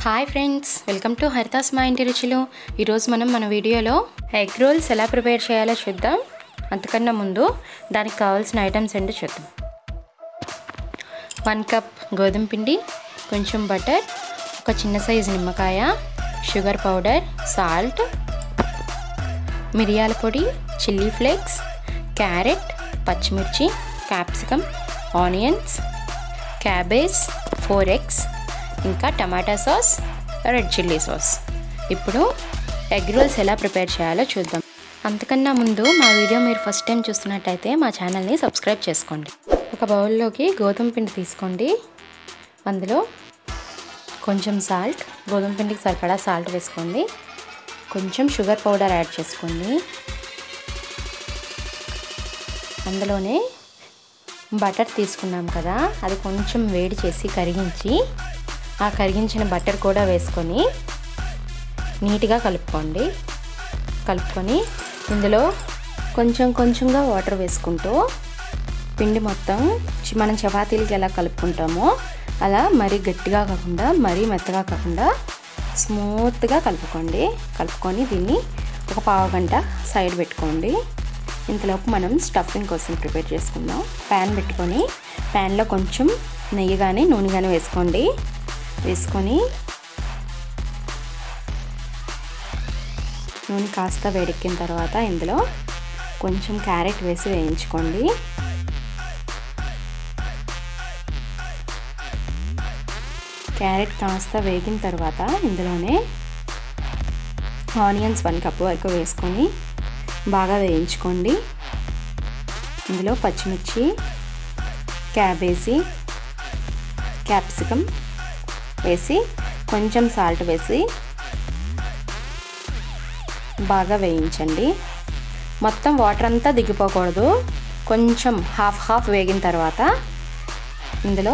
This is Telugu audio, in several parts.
hi friends welcome to Harithas మా ఇంటి రుచులు ఈరోజు మనం మన వీడియోలో ఎగ్ రోల్స్ ఎలా ప్రిపేర్ చేయాలో చూద్దాం అంతకన్నా ముందు దానికి కావాల్సిన ఐటమ్స్ ఏంటో చూద్దాం వన్ కప్ గోధుమ పిండి కొంచెం బటర్ ఒక చిన్న సైజు నిమ్మకాయ షుగర్ పౌడర్ సాల్ట్ మిరియాల పొడి చిల్లీ ఫ్లేక్స్ క్యారెట్ పచ్చిమిర్చి capsicum onions cabbage four eggs ఇంకా tomato sauce red chilli sauce ఇప్పుడు ఎగ్ రోల్స్ ఎలా ప్రిపేర్ చేయాలో చూద్దాం అంతకన్నా ముందు మా వీడియో మీరు ఫస్ట్ టైం చూస్తున్నట్టయితే మా ఛానల్ని సబ్స్క్రైబ్ చేసుకోండి ఒక బౌల్లోకి గోధుమ పిండి తీసుకోండి అందులో కొంచెం సాల్ట్ గోధుమ పిండికి సరిపడా సాల్ట్ వేసుకోండి కొంచెం షుగర్ పౌడర్ యాడ్ చేసుకోండి అందులోనే బటర్ తీసుకున్నాం కదా అది కొంచెం వేడి చేసి కరిగించి ఆ కరిగించిన బటర్ కూడా వేసుకొని నీట్గా కలుపుకోండి కలుపుకొని ఇందులో కొంచెం కొంచెంగా వాటర్ వేసుకుంటూ పిండి మొత్తం చి- మనం చపాతీలకి ఎలా కలుపుకుంటామో అలా మరీ గట్టిగా కాకుండా మరీ మెత్తగా కాకుండా స్మూత్గా కలుపుకోండి కలుపుకొని దీన్ని ఒక పావు గంట సైడ్ పెట్టుకోండి ఇంతలోపు మనం స్టఫింగ్ కోసం ప్రిపేర్ చేసుకుందాం ప్యాన్ పెట్టుకొని ప్యాన్లో కొంచెం నెయ్యి కానీ నూనె కానీ వేసుకోండి వేసుకొని నూనె కాస్త వేడెక్కిన తర్వాత ఇందులో కొంచెం క్యారెట్ వేసి వేయించుకోండి క్యారెట్ కాస్త వేగిన తర్వాత ఇందులోనే ఆనియన్స్ వన్ కప్ వరకు వేసుకొని బాగా వేయించుకోండి ఇందులో పచ్చిమిర్చి క్యాబేజీ క్యాప్సికమ్ వేసి కొంచెం సాల్ట్ వేసి బాగా వేయించండి మొత్తం వాటర్ అంతా దిగిపోకూడదు కొంచెం హాఫ్ హాఫ్ వేగిన తర్వాత ఇందులో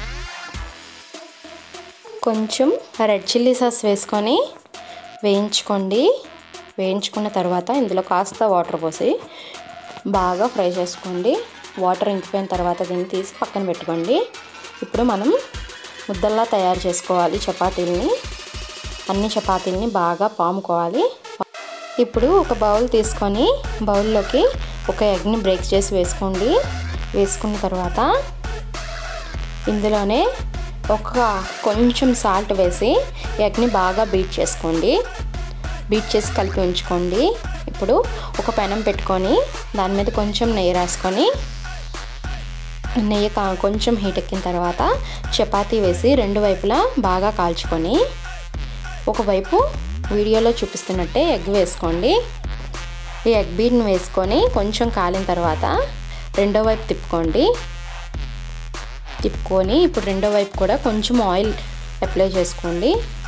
కొంచెం రెడ్ చిల్లీ సాస్ వేసుకొని వేయించుకోండి వేయించుకున్న తర్వాత ఇందులో కాస్త వాటర్ పోసి బాగా ఫ్రై చేసుకోండి వాటర్ ఇంకిపోయిన తర్వాత దీన్ని తీసి పక్కన పెట్టుకోండి ఇప్పుడు మనం ముద్దల్లా తయారు చేసుకోవాలి చపాతీల్ని అన్ని చపాతీల్ని బాగా పాముకోవాలి ఇప్పుడు ఒక బౌల్ తీసుకొని బౌల్లోకి ఒక ఎగ్ని బ్రేక్ చేసి వేసుకోండి వేసుకున్న తర్వాత ఇందులోనే ఒక కొంచెం సాల్ట్ వేసి ఎగ్ని బాగా బీట్ చేసుకోండి బీట్ చేసి కలిపి ఉంచుకోండి ఇప్పుడు ఒక పెనం పెట్టుకొని దాని మీద కొంచెం నెయ్యి రాసుకొని నెయ్యి కా- కొంచెం హీట్ ఎక్కిన తర్వాత చపాతీ వేసి రెండు వైపులా బాగా కాల్చుకొని ఒకవైపు వీడియోలో చూపిస్తున్నట్టే ఎగ్ వేసుకోండి ఈ ఎగ్ బీట్ని వేసుకొని కొంచెం కాలిన తర్వాత రెండో వైపు తిప్పుకోండి తిప్పుకొని ఇప్పుడు రెండో వైపు కూడా కొంచెం ఆయిల్ అప్లై చేసుకోండి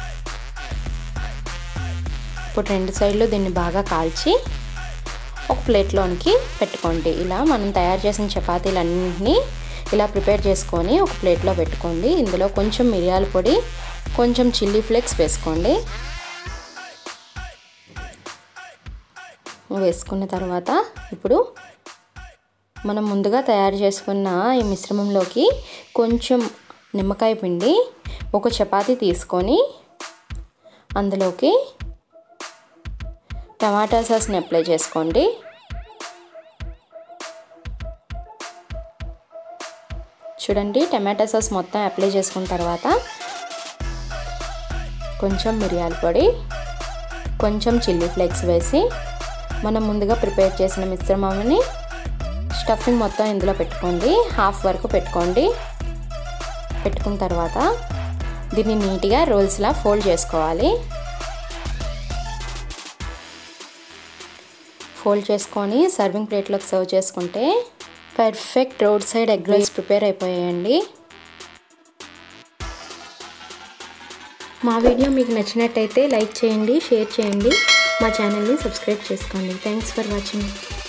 ఇప్పుడు రెండు సైడ్లు దీన్ని బాగా కాల్చి ఒక ప్లేట్లోనికి పెట్టుకోండి ఇలా మనం తయారు చేసిన చపాతీలన్నింటినీ ఇలా ప్రిపేర్ చేసుకొని ఒక ప్లేట్లో పెట్టుకోండి ఇందులో కొంచెం మిరియాల పొడి కొంచెం చిల్లీ ఫ్లేక్స్ వేసుకోండి వేసుకున్న తర్వాత ఇప్పుడు మనం ముందుగా తయారు చేసుకున్న ఈ మిశ్రమంలోకి కొంచెం నిమ్మకాయ పిండి ఒక చపాతీ తీసుకొని అందులోకి టమాటా సాస్ని అప్లై చేసుకోండి చూడండి టమాటా సాస్ మొత్తం అప్లై చేసుకున్న తర్వాత కొంచెం మిరియాల పొడి కొంచెం చిల్లీ ఫ్లేక్స్ వేసి మనం ముందుగా ప్రిపేర్ చేసిన మిశ్రమాన్ని స్టఫింగ్ మొత్తం ఇందులో పెట్టుకోండి హాఫ్ వరకు పెట్టుకోండి పెట్టుకున్న తర్వాత దీన్ని నీట్గా రోల్స్లా ఫోల్డ్ చేసుకోవాలి ఫోల్డ్ చేసుకొని సర్వింగ్ ప్లేట్లోకి సర్వ్ చేసుకుంటే perfect road side egg rolls prepare అయిపోయాయండి మా వీడియో మీకు నచ్చినట్టయితే లైక్ చేయండి షేర్ చేయండి మా ఛానల్ని సబ్స్క్రైబ్ చేసుకోండి థ్యాంక్స్ ఫర్ వాచింగ్